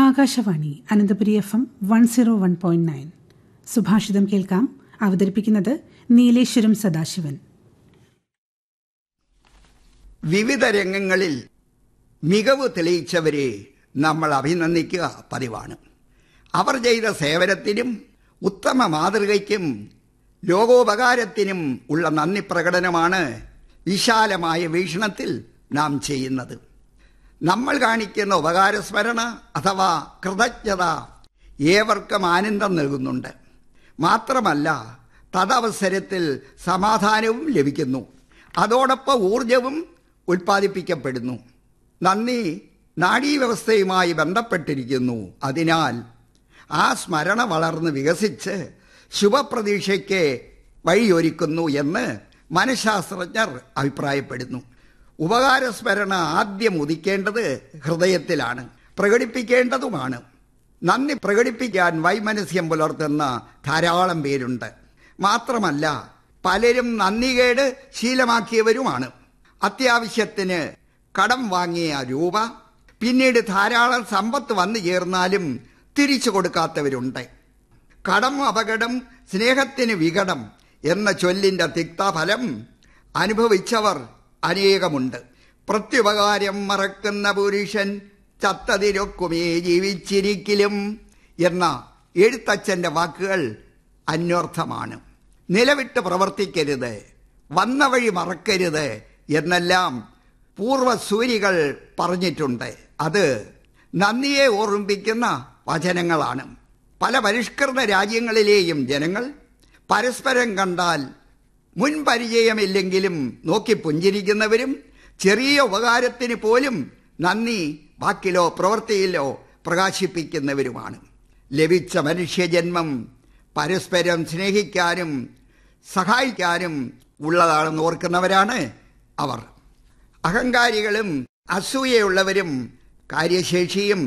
Akashvani Ananthapuri F M one zero one point nine സുഭാഷിതം കേൾക്കാം അവതരിപ്പിക്കുന്നത് നീലേശ്വരം സദാശിവൻ വിവിധ രംഗങ്ങളിൽ മികവ് തെളിയിച്ചവരെ നമ്മൾ അഭിനന്ദിക്കുക പതിവാണ് അവർ ചെയ്ത സേവനത്തിനും ഉത്തമ മാതൃകയ്ക്കും ലോകോപകാരത്തിനും ഉള്ള നന്ദി പ്രകടനമാണ് വിശാലമായ വീക്ഷണത്തിൽ നാം ചെയ്യുന്നത് നമ്മൾ കാണിക്കുന്ന ഉപകാരസ്മരണ അഥവാ കൃതജ്ഞത ഏവർക്കും ആനന്ദം നൽകുന്നുണ്ട് മാത്രമല്ല തദവസരത്തിൽ സമാധാനവും ലഭിക്കുന്നു അതോടൊപ്പം ഊർജവും ഉൽപ്പാദിപ്പിക്കപ്പെടുന്നു നന്ദി നാഡീവ്യവസ്ഥയുമായി ബന്ധപ്പെട്ടിരിക്കുന്നു അതിനാൽ ആ സ്മരണ വളർന്ന് വികസിച്ച് ശുഭപ്രതീക്ഷയ്ക്ക് വഴിയൊരുക്കുന്നു എന്ന് മനഃശാസ്ത്രജ്ഞർ അഭിപ്രായപ്പെടുന്നു ഉപകാരസ്മരണ ആദ്യം ഉദിക്കേണ്ടത് ഹൃദയത്തിലാണ് പ്രകടിപ്പിക്കേണ്ടതുമാണ് നന്ദി പ്രകടിപ്പിക്കാൻ വൈമനസ്യം പുലർത്തുന്ന ധാരാളം പേരുണ്ട് മാത്രമല്ല പലരും നന്ദികേട് ശീലമാക്കിയവരുമാണ് അത്യാവശ്യത്തിന് കടം വാങ്ങിയ രൂപ പിന്നീട് ധാരാളം സമ്പത്ത് വന്നു ചേർന്നാലും തിരിച്ചു കൊടുക്കാത്തവരുണ്ട് കടം അപകടം സ്നേഹത്തിന് വികടം എന്ന ചൊല്ലിന്റെ തിക്തഫലം അനുഭവിച്ചവർ അനേകമുണ്ട് പ്രത്യുപകാരം മറക്കുന്ന പുരുഷൻ ചത്തതിരൊക്കുമേ ജീവിച്ചിരിക്കലും എന്ന എഴുത്തച്ഛന്റെ വാക്കുകൾ അന്വർത്ഥമാണ് നിലവിട്ട് പ്രവർത്തിക്കരുത് വന്ന വഴി മറക്കരുത് എന്നെല്ലാം പൂർവസൂരികൾ പറഞ്ഞിട്ടുണ്ട് അത് നന്ദിയെ ഓർമ്മിപ്പിക്കുന്ന വചനങ്ങളാണ് പല പരിഷ്കൃത രാജ്യങ്ങളിലെയും ജനങ്ങൾ പരസ്പരം കണ്ടാൽ മുൻപരിചയമില്ലെങ്കിലും നോക്കി പുഞ്ചിരിക്കുന്നവരും ചെറിയ ഉപകാരത്തിന് പോലും നന്ദി വാക്കിലോ പ്രവൃത്തിയിലോ പ്രകാശിപ്പിക്കുന്നവരുമാണ് ലഭിച്ച മനുഷ്യജന്മം പരസ്പരം സ്നേഹിക്കാനും സഹായിക്കാനും ഉള്ളതാണെന്ന് ഓർക്കുന്നവരാണ് അവർ അഹങ്കാരികളും അസൂയയുള്ളവരും കാര്യശേഷിയും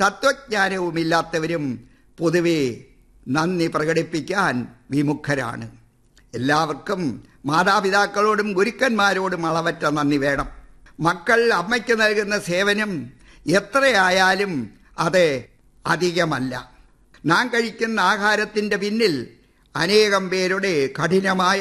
തത്വജ്ഞാനവുമില്ലാത്തവരും പൊതുവെ നന്ദി പ്രകടിപ്പിക്കാൻ വിമുഖരാണ് എല്ലാവർക്കും മാതാപിതാക്കളോടും ഗുരുക്കന്മാരോടും അളവറ്റ നന്ദി വേണം മക്കൾ അമ്മയ്ക്ക് നൽകുന്ന സേവനം എത്രയായാലും അത് അധികമല്ല നാം കഴിക്കുന്ന ആഹാരത്തിന്റെ പിന്നിൽ അനേകം പേരുടെ കഠിനമായ